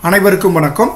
அனைவருக்கும் வணக்கம்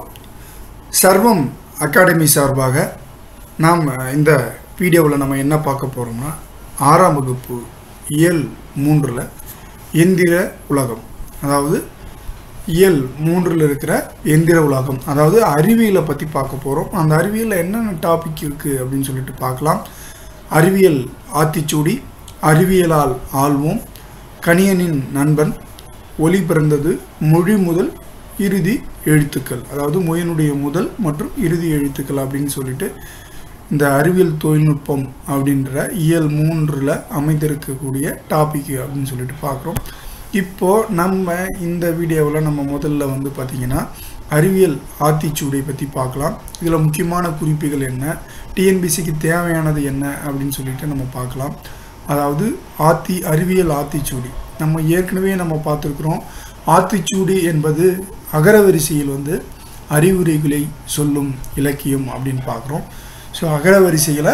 சர்வம் அகாடமி சார்பாக நாம் இந்த வீடியோவில் நம்ம என்ன பார்க்க போகிறோம்னா ஆறாம் வகுப்பு இயல் மூன்றில் எந்திர உலகம் அதாவது இயல் மூன்றில் இருக்கிற எந்திர உலகம் அதாவது அறிவியலை பற்றி பார்க்க போகிறோம் அந்த அறிவியலில் என்னென்ன டாபிக் இருக்குது அப்படின்னு சொல்லிட்டு பார்க்கலாம் அறிவியல் ஆத்திச்சூடி அறிவியலால் ஆள்வோம் கணியனின் நண்பன் ஒளி பிறந்தது மொழி முதல் இறுதி எழுத்துக்கள் அதாவது மொழியினுடைய முதல் மற்றும் இறுதி எழுத்துக்கள் அப்படின்னு சொல்லிட்டு இந்த அறிவியல் தொழில்நுட்பம் அப்படின்ற இயல் மூன்றில் அமைந்திருக்கக்கூடிய டாபிக் அப்படின்னு சொல்லிட்டு பார்க்குறோம் இப்போது நம்ம இந்த வீடியோவில் நம்ம முதல்ல வந்து பார்த்திங்கன்னா அறிவியல் ஆத்திச்சூடியை பற்றி பார்க்கலாம் இதில் முக்கியமான குறிப்புகள் என்ன டிஎன்பிசிக்கு தேவையானது என்ன அப்படின்னு சொல்லிட்டு நம்ம பார்க்கலாம் அதாவது ஆத்தி அறிவியல் ஆத்திச்சூடி நம்ம ஏற்கனவே நம்ம பார்த்துருக்குறோம் ஆத்திச்சூடி என்பது அகரவரிசையில் வந்து அறிவுரைகளை சொல்லும் இலக்கியம் அப்படின்னு பார்க்குறோம் ஸோ அகரவரிசையில்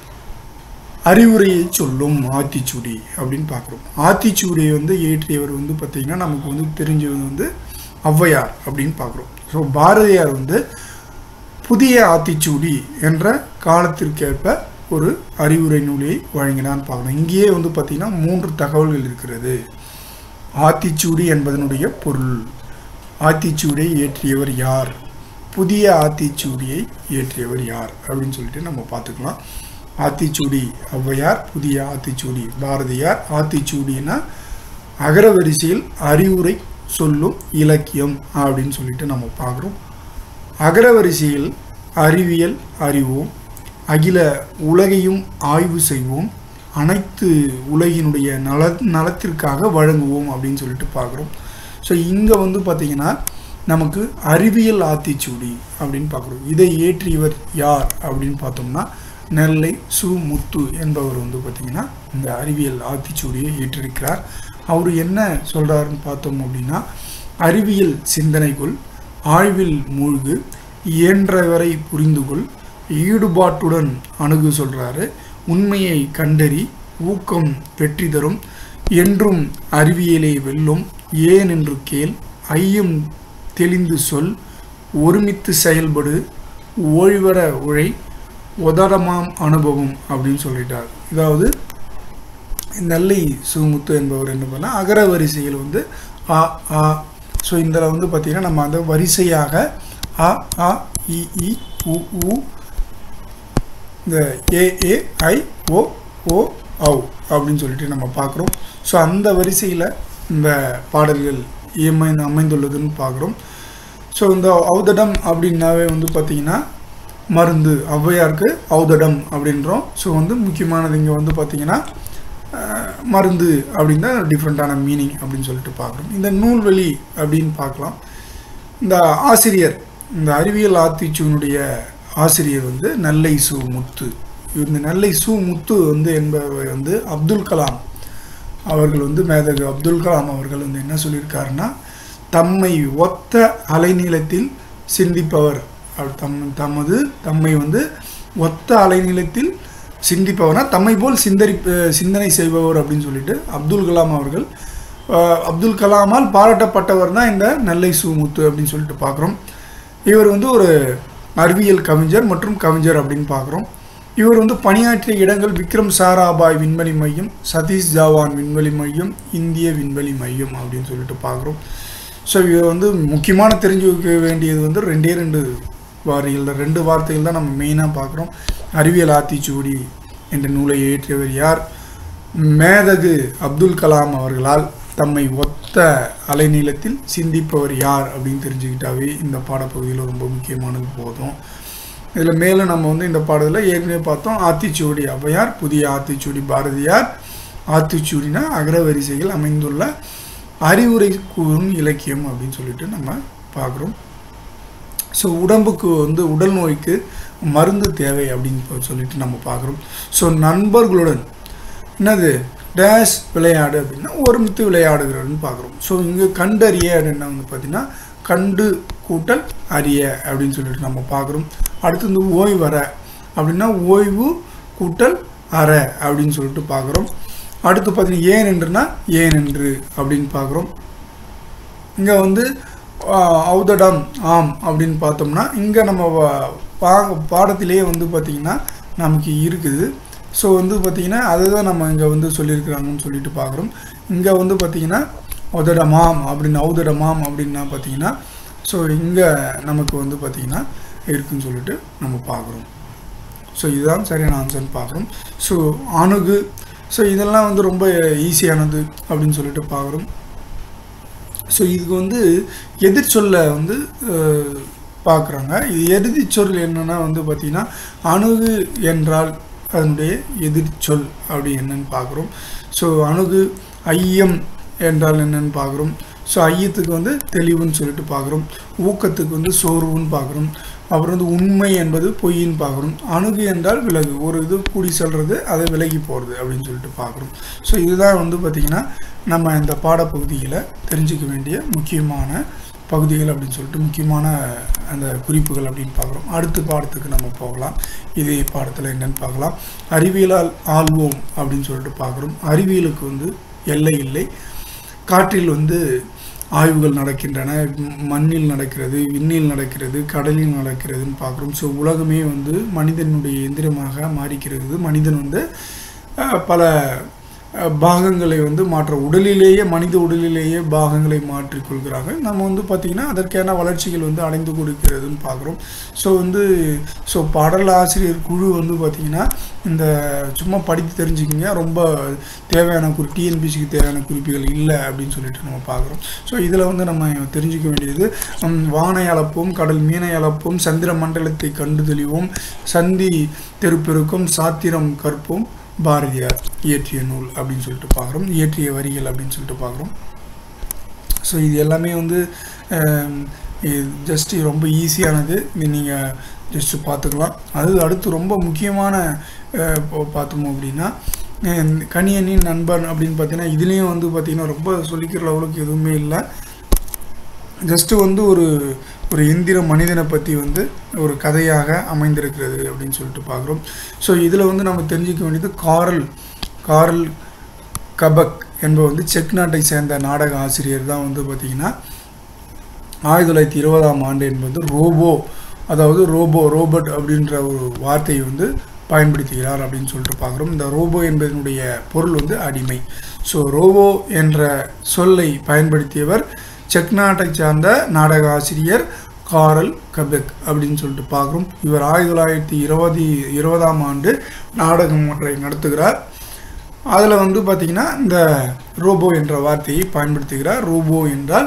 அறிவுரையை சொல்லும் ஆத்திச்சூடி அப்படின்னு பார்க்குறோம் ஆத்திச்சூடியை வந்து இயற்றியவர் வந்து பார்த்திங்கன்னா நமக்கு வந்து தெரிஞ்சது வந்து ஔவையார் அப்படின்னு பார்க்குறோம் ஸோ பாரதியார் வந்து புதிய ஆத்திச்சூடி என்ற காலத்திற்கேற்ப ஒரு அறிவுரை நூலை வழங்கினான்னு பார்க்கணும் இங்கேயே வந்து பார்த்திங்கன்னா மூன்று தகவல்கள் இருக்கிறது ஆத்திச்சூடி என்பதனுடைய பொருள் ஆத்திச்சூடியை இயற்றியவர் யார் புதிய ஆத்திச்சூடியை இயற்றியவர் யார் அப்படின்னு சொல்லிட்டு நம்ம பார்த்துக்கலாம் ஆத்திச்சூடி ஔவையார் புதிய ஆத்திச்சூடி பாரதியார் ஆத்திச்சூடினா அகரவரிசையில் அறிவுரை சொல்லும் இலக்கியம் அப்படின்னு சொல்லிட்டு நம்ம பார்க்குறோம் அகரவரிசையில் அறிவியல் அறிவோம் அகில உலகையும் ஆய்வு செய்வோம் அனைத்து உலகினுடைய நல நலத்திற்காக வழங்குவோம் அப்படின்னு சொல்லிட்டு பார்க்குறோம் ஸோ இங்கே வந்து பார்த்திங்கன்னா நமக்கு அறிவியல் ஆத்திச்சூடி அப்படின்னு பார்க்குறோம் இதை ஏற்றியவர் யார் அப்படின்னு பார்த்தோம்னா நெல்லை சு முத்து என்பவர் வந்து பார்த்திங்கன்னா இந்த அறிவியல் ஆத்திச்சூடியை ஏற்றிருக்கிறார் அவர் என்ன சொல்கிறாருன்னு பார்த்தோம் அப்படின்னா அறிவியல் சிந்தனைக்குள் ஆய்வில் மூழ்கு இயன்றவரை புரிந்துகொள் ஈடுபாட்டுடன் அணுகு சொல்கிறாரு உண்மையை கண்டறி ஊக்கம் வெற்றி தரும் என்றும் அறிவியலை வெல்லும் ஏன் என்று கேள் ஐயம் தெளிந்து சொல் ஒருமித்து செயல்படு ஓய்வர உழை உதரமாம் அனுபவம் அப்படின்னு சொல்லிட்டார் இதாவது நெல்லை சுமுத்து என்பவர் என்ன பண்ணால் அகர வரிசையில் வந்து ஆ ஆ ஸோ இதில் வந்து பார்த்திங்கன்னா நம்ம அந்த வரிசையாக அ ஆ இ இ உ உ இந்த ஏ ஏ ஐ ஓ ஓ ஔ அப்படின்னு சொல்லிட்டு நம்ம பார்க்குறோம் ஸோ அந்த வரிசையில் இந்த பாடல்கள் இயமை அமைந்துள்ளதுன்னு பார்க்குறோம் ஸோ இந்த ஔதடம் அப்படின்னாவே வந்து பார்த்திங்கன்னா மருந்து ஔவையாருக்கு ஔதடம் அப்படின்றோம் ஸோ வந்து முக்கியமானது இங்கே வந்து பார்த்திங்கன்னா மருந்து அப்படின்னு தான் டிஃப்ரெண்ட்டான மீனிங் அப்படின்னு சொல்லிட்டு பார்க்குறோம் இந்த நூல்வெளி அப்படின்னு பார்க்கலாம் இந்த ஆசிரியர் இந்த அறிவியல் ஆத்திச்சூனுடைய ஆசிரியர் வந்து நெல்லை சு முத்து இந்த நெல்லை சு முத்து வந்து என்பவர் வந்து அப்துல் கலாம் அவர்கள் வந்து மேதகு அப்துல் கலாம் அவர்கள் வந்து என்ன சொல்லியிருக்காருன்னா தம்மை ஒத்த அலைநீளத்தில் சிந்திப்பவர் தம் தமது தம்மை வந்து ஒத்த அலைநீளத்தில் சிந்திப்பவர்னா தம்மை போல் சிந்தரி சிந்தனை செய்பவர் அப்படின்னு சொல்லிட்டு அப்துல் கலாம் அவர்கள் அப்துல் கலாமால் பாராட்டப்பட்டவர் தான் இந்த நெல்லை சுமுத்து அப்படின்னு சொல்லிட்டு பார்க்குறோம் இவர் வந்து ஒரு அறிவியல் கவிஞர் மற்றும் கவிஞர் அப்படின்னு பார்க்குறோம் இவர் வந்து பணியாற்றிய இடங்கள் விக்ரம் சாராபாய் விண்வெளி மையம் சதீஷ் ஜவான் விண்வெளி மையம் இந்திய விண்வெளி மையம் அப்படின்னு சொல்லிட்டு பார்க்குறோம் ஸோ இவர் வந்து முக்கியமான தெரிஞ்சு வைக்க வேண்டியது வந்து ரெண்டே ரெண்டு வாரிகள் ரெண்டு வார்த்தைகள் தான் நம்ம மெயினாக பார்க்குறோம் அறிவியல் ஆத்திச்சூடி என்ற நூலை இயற்றியவர் யார் மேதகு அப்துல் கலாம் அவர்களால் தம்மை ஒத்த அலைநீளத்தில் சிந்திப்பவர் யார் அப்படின்னு தெரிஞ்சுக்கிட்டாவே இந்த பாடப்பகுதியில் ரொம்ப முக்கியமானது போதும் இதில் மேலும் நம்ம வந்து இந்த பாடத்தில் ஏற்கனவே பார்த்தோம் ஆத்திச்சூடி ஔவையார் புதிய ஆத்திச்சூடி பாரதியார் ஆத்திச்சூடினா அகரவரிசைகள் அமைந்துள்ள அறிவுரை கூறும் இலக்கியம் அப்படின்னு சொல்லிட்டு நம்ம பார்க்குறோம் ஸோ உடம்புக்கு வந்து உடல் நோய்க்கு மருந்து தேவை அப்படின்னு சொல்லிட்டு நம்ம பார்க்குறோம் ஸோ நண்பர்களுடன் என்னது டேஷ் விளையாடு அப்படின்னா ஒருமித்து விளையாடுகிறன்னு பார்க்குறோம் ஸோ இங்கே கண்டறிய அப்படின்னா வந்து பார்த்திங்கன்னா கண்டு கூட்டல் அறிய அப்படின்னு சொல்லிட்டு நம்ம பார்க்குறோம் அடுத்து இந்த ஓய்வற அப்படின்னா ஓய்வு கூட்டல் அற அப்படின்னு சொல்லிட்டு பார்க்குறோம் அடுத்து பார்த்தீங்கன்னா ஏன் என்றுனா ஏன் என்று அப்படின்னு பார்க்குறோம் இங்கே வந்து ஔதடம் ஆம் அப்படின்னு பார்த்தோம்னா இங்கே நம்ம வா- பா பாடத்திலேயே வந்து பார்த்திங்கன்னா நமக்கு இருக்குது ஸோ வந்து பார்த்திங்கன்னா அதை தான் நம்ம இங்கே வந்து சொல்லியிருக்கிறாங்கன்னு சொல்லிட்டு பார்க்குறோம் இங்கே வந்து பார்த்திங்கன்னா உதடமாம் அப்படின்னு ஔதடமாம் அப்படின்னா பார்த்திங்கன்னா ஸோ இங்கே நமக்கு வந்து பார்த்திங்கன்னா இருக்குன்னு சொல்லிட்டு நம்ம பார்க்குறோம் ஸோ இதுதான் சரியான ஆன்சர்னு பார்க்குறோம் ஸோ அணுகு ஸோ இதெல்லாம் வந்து ரொம்ப ஈஸியானது அப்படின்னு சொல்லிட்டு பார்க்குறோம் ஸோ இதுக்கு வந்து எதிர்ச்சொல்லை வந்து பார்க்குறாங்க இது எதிர்ச்சொல் என்னன்னா வந்து பார்த்திங்கன்னா அணுகு என்றால் அதனுடைய எதிர்ச்சொல் அப்படி என்னன்னு பார்க்குறோம் ஸோ அணுகு ஐயம் என்றால் என்னன்னு பார்க்குறோம் ஸோ ஐயத்துக்கு வந்து தெளிவுன்னு சொல்லிட்டு பார்க்குறோம் ஊக்கத்துக்கு வந்து சோர்வுன்னு பார்க்குறோம் அப்புறம் வந்து உண்மை என்பது பொய்ன்னு பார்க்குறோம் அணுகு என்றால் விலகு ஒரு இது கூடி செல்றது அதை விலகி போகிறது அப்படின்னு சொல்லிட்டு பார்க்குறோம் ஸோ இதுதான் வந்து பார்த்திங்கன்னா நம்ம இந்த பாடப்பகுதியில் தெரிஞ்சுக்க வேண்டிய முக்கியமான பகுதிகள் அப்படின்னு சொல்லிட்டு முக்கியமான அந்த குறிப்புகள் அப்படின்னு பார்க்குறோம் அடுத்த பாடத்துக்கு நம்ம போகலாம் இதே பாடத்தில் என்னன்னு பார்க்கலாம் அறிவியலால் ஆள்வோம் அப்படின்னு சொல்லிட்டு பார்க்குறோம் அறிவியலுக்கு வந்து எல்லை இல்லை காற்றில் வந்து ஆய்வுகள் நடக்கின்றன ம், மண்ணில் நடக்கிறது விண்ணில் நடக்கிறது கடலில் நடக்கிறதுன்னு பார்க்குறோம் ஸோ உலகமே வந்து மனிதனுடைய எந்திரமாக மாறிக்கிறது மனிதன் வந்து அஹ், பல அஹ், பாகங்களை வந்து மாற்ற உடலிலேயே மனித உடலிலேயே பாகங்களை மாற்றிக்கொள்கிறாங்க நம்ம வந்து பார்த்திங்கன்னா அதற்கான வளர்ச்சிகள் வந்து அடைந்து கொடுக்கிறதுன்னு பார்க்குறோம் ஸோ வந்து ஸோ பாடல் ஆசிரியர் குழு வந்து பார்த்திங்கன்னா இந்த சும்மா படித்து தெரிஞ்சுக்கிங்க ரொம்ப தேவையான குறி டிஎன்பிசிக்கு தேவையான குறிப்புகள் இல்லை அப்படின்னு சொல்லிட்டு நம்ம பார்க்குறோம் ஸோ இதில் வந்து நம்ம தெரிஞ்சுக்க வேண்டியது ஹம், வானை அளப்போம் கடல் மீனை அளப்போம் சந்திர மண்டலத்தை கண்டு தெளிவோம் சந்தி தெருப்பெருக்கும் சாத்திரம் கற்போம் பாரதியார் இயற்றிய நூல் அப்படின்னு சொல்லிட்டு பார்க்குறோம் இயற்றிய வரிகள் அப்படின்னு சொல்லிட்டு பார்க்குறோம் ஸோ இது எல்லாமே வந்து ஜஸ்ட் ரொம்ப ஈஸியானது இது நீங்கள் ஜஸ்ட் பார்த்துக்கலாம் அது அடுத்து ரொம்ப முக்கியமான அஹ், இப்போ பார்த்தோம் அப்படின்னா அஹ், கணியனின் நண்பன் அப்படின்னு பார்த்தீங்கன்னா இதுலேயும் வந்து பார்த்திங்கன்னா ரொம்ப சொல்லிக்கிற லெவலுக்கு எதுவுமே இல்லை ஜஸ்ட்டு வந்து ஒரு ஒரு எந்திர மனிதனை பற்றி வந்து ஒரு கதையாக அமைந்திருக்கிறது அப்படின்னு சொல்லிட்டு பார்க்குறோம் ஸோ இதில் வந்து நம்ம தெரிஞ்சுக்க வேண்டியது காரல் காரல் கபக் என்பவர் வந்து செக் நாட்டை சேர்ந்த நாடக ஆசிரியர் தான் வந்து பார்த்திங்கன்னா ஆயிரத்தி தொள்ளாயிரத்தி இருபதாம் ஆண்டு என்பது ரோபோ அதாவது ரோபோ ரோபோட் அப்படின்ற ஒரு வார்த்தையை வந்து பயன்படுத்துகிறார் அப்படின்னு சொல்லிட்டு பார்க்குறோம் இந்த ரோபோ என்பதனுடைய பொருள் வந்து அடிமை ஸோ ரோபோ என்ற சொல்லை பயன்படுத்தியவர் செக் நாட்டை சார்ந்த நாடக ஆசிரியர் காரல் கபெக் அப்படின்னு சொல்லிட்டு பார்க்குறோம் இவர் ஆயிரத்தி தொள்ளாயிரத்தி இருபது இருபதாம் ஆண்டு நாடகம் ஒன்றை நடத்துகிறார் அதில் வந்து பார்த்திங்கன்னா இந்த ரோபோ என்ற வார்த்தையை பயன்படுத்துகிறார் ரோபோ என்றால்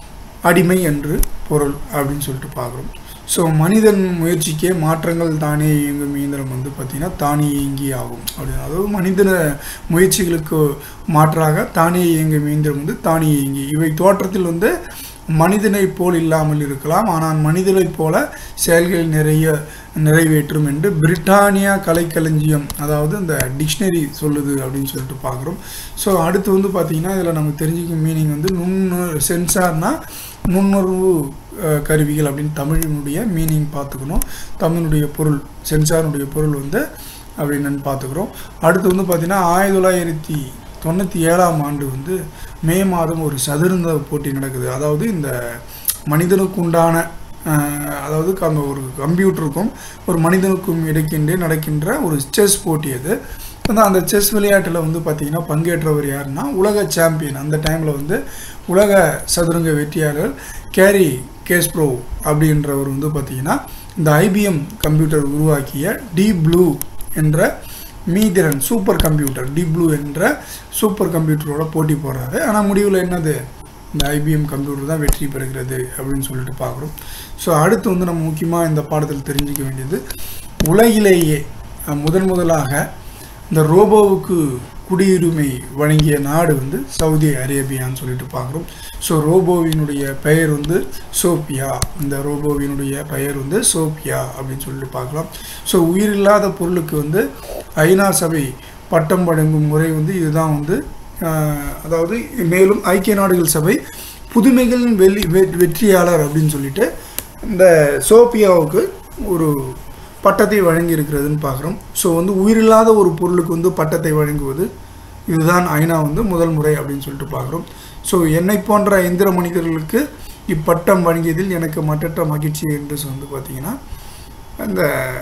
அடிமை என்று பொருள் அப்படின்னு சொல்லிட்டு பார்க்குறோம் ஸோ மனிதன் முயற்சிக்கே மாற்றங்கள் தானே இயங்கும் இயந்திரம் வந்து பார்த்திங்கன்னா தானே இயங்கி ஆகும் அப்படின்னு அதாவது மனிதன முயற்சிகளுக்கு மாற்றாக தானே இயங்கும் இயந்திரம் வந்து தானே இயங்கி இவை தோற்றத்தில் வந்து மனிதனைப் போல் இல்லாமல் இருக்கலாம் ஆனால் மனிதனைப் போல செயல்கள் நிறைய நிறைவேற்றும் என்று பிரிட்டானியா கலைக்களஞ்சியம் அதாவது இந்த டிக்ஷனரி சொல்லுது அப்படின்னு சொல்லிட்டு பார்க்குறோம் ஸோ அடுத்து வந்து பார்த்திங்கன்னா இதில் நம்ம தெரிஞ்சுக்க மீனிங் வந்து நுண்ணு சென்சார்னா நுண்ணுணர்வு அஹ், கருவிகள் அப்படின்னு தமிழினுடைய மீனிங் பார்த்துக்கணும் தமிழுடைய பொருள் சென்சாருடைய பொருள் வந்து அப்படின்னு பார்த்துக்கிறோம் அடுத்து வந்து பார்த்திங்கன்னா ஆயிரத்தி தொள்ளாயிரத்தி தொண்ணூற்றி ஏழாம் ஆண்டு வந்து மே மாதம் ஒரு சதுரங்க போட்டி நடக்குது அதாவது இந்த மனிதனுக்கு உண்டான அஹ், அதாவது அந்த ஒரு கம்ப்யூட்டருக்கும் ஒரு மனிதனுக்கும் இடைக்கின்றே நடக்கின்ற ஒரு செஸ் போட்டி அது வந்து அந்த செஸ் விளையாட்டில் வந்து பார்த்திங்கன்னா பங்கேற்றவர் யாருன்னா உலக சாம்பியன் அந்த டைமில் வந்து உலக சதுரங்க வெற்றியாளர் கேரி கேஸ்ப்ரோ அப்படின்றவர் வந்து பார்த்திங்கன்னா இந்த ஐபிஎம் கம்ப்யூட்டர் உருவாக்கிய டி ப்ளூ என்ற மீதிரன் சூப்பர் கம்ப்யூட்டர் டி ப்ளூ என்ற சூப்பர் கம்ப்யூட்டரோட போட்டி போடுறாரு ஆனால் முடிவில் என்னது இந்த ஐபிஎம் கம்ப்யூட்டர் தான் வெற்றி பெறுகிறது அப்படின்னு சொல்லிட்டு பார்க்குறோம் ஸோ அடுத்து வந்து நம்ம முக்கியமாக இந்த பாடத்தில் தெரிஞ்சுக்க வேண்டியது உலகிலேயே அஹ், முதன் முதலாக இந்த ரோபோவுக்கு குடியுரிமை வழங்கிய நாடு வந்து சவுதி அரேபியான்னு சொல்லிட்டு பார்க்குறோம் ஸோ ரோபோவினுடைய பெயர் வந்து சோபியா இந்த ரோபோவினுடைய பெயர் வந்து சோபியா அப்படின்னு சொல்லிட்டு பார்க்கலாம் ஸோ உயிரில்லாத பொருளுக்கு வந்து ஐநா சபை பட்டம் வழங்கும் முறை வந்து இதுதான் வந்து ஆஹ், அதாவது மேலும் ஐக்கிய நாடுகள் சபை புதுமைகளின் வெள்ளி வெ- வெற்றியாளர் அப்படின்னு சொல்லிட்டு இந்த சோபியாவுக்கு ஒரு பட்டத்தை வழங்கி இருக்கிறதுன்னு பார்க்குறோம் ஸோ வந்து உயிரில்லாத ஒரு பொருளுக்கு வந்து பட்டத்தை வழங்குவது இதுதான் ஐநா வந்து முதல் முறை அப்படின்னு சொல்லிட்டு பார்க்குறோம் ஸோ என்னை போன்ற எந்திர மனிதர்களுக்கு இப்பட்டம் வழங்கியதில் எனக்கு மற்றற்ற மகிழ்ச்சி என்று வந்து பார்த்தீங்கன்னா அந்த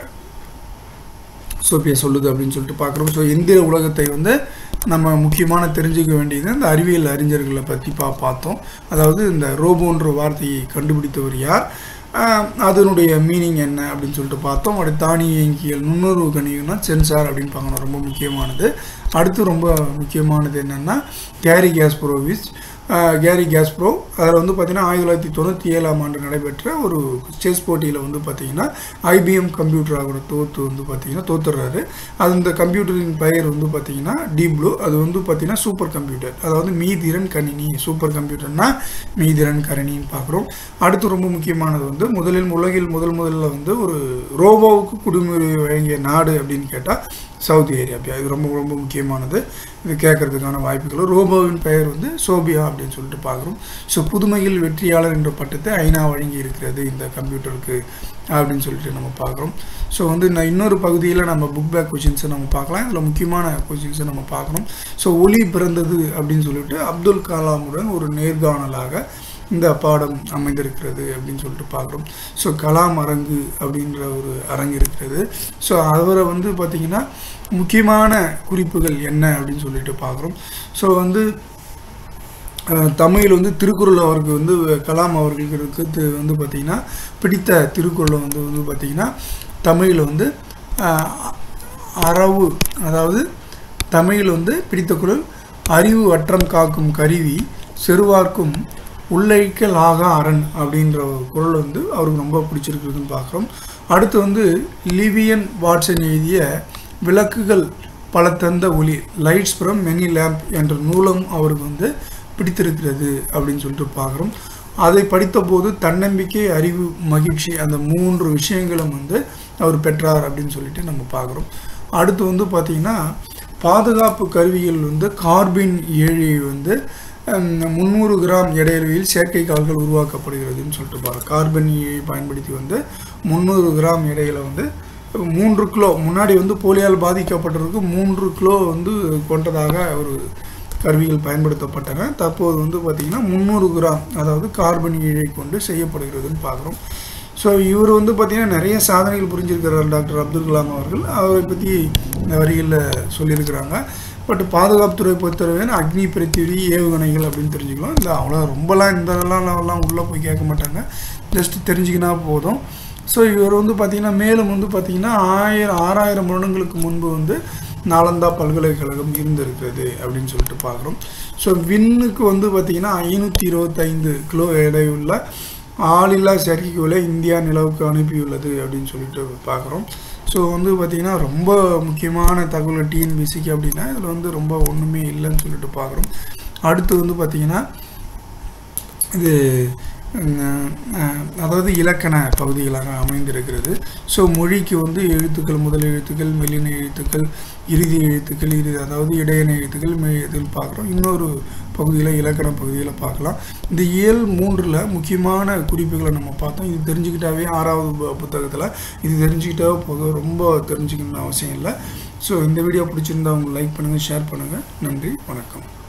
சோபியா சொல்லுது அப்படின்னு சொல்லிட்டு பார்க்குறோம் ஸோ இந்திய உலகத்தை வந்து நம்ம முக்கியமான தெரிஞ்சுக்க வேண்டியது இந்த அறிவியல் அறிஞர்களை பற்றி பா பார்த்தோம் அதாவது இந்த ரோபோன்ற வார்த்தையை கண்டுபிடித்தவர் யார் ஆஹ் அதனுடைய மீனிங் என்ன அப்படின்னு சொல்லிட்டு பார்த்தோம் அடுத்து தானியங்கியல் நுண்ணுறவு கணிகம்னா சென்சார் அப்படின்னு பார்க்கணும் ரொம்ப முக்கியமானது அடுத்து ரொம்ப முக்கியமானது என்னென்னா கேரி கேஸ்ப்ரோவிச் கேரி கேஸ்ப்ரோ அதில் வந்து பார்த்திங்கன்னா ஆயிரத்தி தொள்ளாயிரத்தி தொண்ணூற்றி ஏழாம் ஆண்டு நடைபெற்ற ஒரு செஸ் போட்டியில் வந்து பார்த்திங்கன்னா ஐபிஎம் கம்ப்யூட்டராக தோற்று வந்து பார்த்திங்கன்னா தோத்துடுறாரு அது இந்த கம்ப்யூட்டரின் பெயர் வந்து பார்த்திங்கன்னா டீப் ப்ளூ அது வந்து பார்த்திங்கன்னா சூப்பர் கம்ப்யூட்டர் அதாவது மீதிறன் கணினி சூப்பர் கம்ப்யூட்டர்னா மீதிறன் கணினின்னு பார்க்குறோம் அடுத்து ரொம்ப முக்கியமானது வந்து முதலில் உலகில் முதல் முதல்ல வந்து ஒரு ரோபோவுக்கு குடிமுறை வழங்கிய நாடு அப்படின்னு கேட்டால் சவுதி அரேபியா இது ரொம்ப ரொம்ப முக்கியமானது இது கேட்கறதுக்கான வாய்ப்புகள் ரோபோவின் பெயர் வந்து சோபியா அப்படின்னு சொல்லிட்டு பார்க்குறோம் ஸோ புதுமையில் வெற்றியாளர் என்ற பட்டத்தை ஐநா வழங்கி இருக்கிறது இந்த கம்ப்யூட்டருக்கு அப்படின்னு சொல்லிட்டு நம்ம பார்க்குறோம் ஸோ வந்து நான் இன்னொரு பகுதியில் நம்ம புக் பேக் கொஷின்ஸை நம்ம பார்க்கலாம் இதில் முக்கியமான கொஷின்ஸை நம்ம பார்க்கணும் ஸோ ஒளி பிறந்தது அப்படின்னு சொல்லிட்டு அப்துல் கலாமுடன் ஒரு நேர்காணலாக இந்த பாடம் அமைந்திருக்கிறது அப்படின்னு சொல்லிட்டு பார்க்குறோம் ஸோ கலாம் அரங்கு அப்படின்ற ஒரு அரங்கு இருக்கிறது ஸோ அவரை வந்து பார்த்திங்கன்னா முக்கியமான குறிப்புகள் என்ன அப்படின்னு சொல்லிட்டு பார்க்குறோம் ஸோ வந்து அஹ், தமிழில் வந்து திருக்குறள் அவருக்கு வந்து கலாம் அவர்களுக்கு தி- வந்து பார்த்திங்கன்னா பிடித்த திருக்குறளை வந்து வந்து பார்த்திங்கன்னா தமிழில் வந்து அஹ், அறவு அதாவது தமிழில் வந்து பிடித்த குரல் அறிவு அற்றம் காக்கும் கருவி செருவார்க்கும் உள்ளழிக்கல் ஆகா அரண் அப்படின்ற ஒரு குரல் வந்து அவருக்கு ரொம்ப பிடிச்சிருக்குதுன்னு பார்க்குறோம் அடுத்து வந்து லிவியன் வாட்சன் எழுதிய விளக்குகள் பல தந்த ஒளி லைட்ஸ் ஃப்ரம் மெனி லேம்ப் என்ற நூலும் அவருக்கு வந்து பிடித்திருக்கிறது அப்படின்னு சொல்லிட்டு பார்க்குறோம் அதை படித்தபோது தன்னம்பிக்கை அறிவு மகிழ்ச்சி அந்த மூன்று விஷயங்களும் வந்து அவர் பெற்றார் அப்படின்னு சொல்லிட்டு நம்ம பார்க்குறோம் அடுத்து வந்து பார்த்திங்கன்னா பாதுகாப்பு கருவிகள் வந்து கார்பின் ஏழி வந்து முந்நூறு கிராம் எடையளவில் செயற்கை கால்கள் உருவாக்கப்படுகிறதுன்னு சொல்லிட்டு பாரு கார்பன் ஏழை பயன்படுத்தி வந்து முந்நூறு கிராம் எடையில வந்து மூன்று கிலோ முன்னாடி வந்து போலியால் பாதிக்கப்பட்டவருக்கு மூன்று கிலோ வந்து கொண்டதாக ஒரு கருவிகள் பயன்படுத்தப்பட்டன தற்போது வந்து பார்த்திங்கன்னா முந்நூறு கிராம் அதாவது கார்பன் இழை கொண்டு செய்யப்படுகிறதுன்னு பார்க்குறோம் ஸோ இவர் வந்து பார்த்திங்கன்னா நிறைய சாதனைகள் புரிஞ்சிருக்கிறார் டாக்டர் அப்துல் கலாம் அவர்கள் அவரை பற்றி இந்த வரிகளில் சொல்லியிருக்கிறாங்க பட் பாதுகாப்புத்துறை பொறுத்தவரை அக்னி பிரத்திவி ஏவுகணைகள் அப்படின்னு தெரிஞ்சுக்கலாம் இல்லை அவ்வளோ ரொம்பலாம் இந்த இதெல்லாம் உள்ளே போய் கேட்க மாட்டாங்க ஜஸ்ட் தெரிஞ்சுக்கினா போதும் ஸோ இவர் வந்து பார்த்திங்கன்னா மேலும் வந்து பார்த்திங்கன்னா ஆயிரம் ஆறாயிரம் வருடங்களுக்கு முன்பு வந்து நாலந்தா பல்கலைக்கழகம் இருந்திருக்கிறது அப்படின்னு சொல்லிட்டு பார்க்குறோம் ஸோ விண்ணுக்கு வந்து பார்த்திங்கன்னா ஐநூற்றி இருபத்தைந்து கிலோ எடையுள்ள ஆளில்லா செயற்கைக்கோளை இந்தியா நிலவுக்கு அனுப்பியுள்ளது அப்படின்னு சொல்லிட்டு பார்க்குறோம் ஸோ வந்து பார்த்திங்கன்னா ரொம்ப முக்கியமான தகவல் டிஎன்பிசிக்கு அப்படின்னா இதில் வந்து ரொம்ப ஒன்றுமே இல்லைன்னு சொல்லிட்டு பார்க்குறோம் அடுத்து வந்து பார்த்திங்கன்னா இது அஹ், அஹ், அதாவது இலக்கண பகுதிகளாக அமைந்திருக்கிறது ஸோ மொழிக்கு வந்து எழுத்துக்கள் முதல் எழுத்துக்கள் மெல்லின எழுத்துக்கள் இறுதி எழுத்துக்கள் இறுதி அதாவது இடையின எழுத்துக்கள் மெய் எழுத்துக்கள் பார்க்குறோம் இன்னொரு பகுதியில் இலக்கண பகுதியில் பார்க்கலாம் இந்த இயல் மூன்றில் முக்கியமான குறிப்புகளை நம்ம பார்த்தோம் இது தெரிஞ்சுக்கிட்டாவே ஆறாவது பு- புத்தகத்தில் இது தெரிஞ்சுக்கிட்டாவே போதும் ரொம்ப தெரிஞ்சுக்கணும்னு அவசியம் இல்லை ஸோ இந்த வீடியோ பிடிச்சிருந்தா அவங்க லைக் பண்ணுங்கள் ஷேர் பண்ணுங்கள் நன்றி வணக்கம்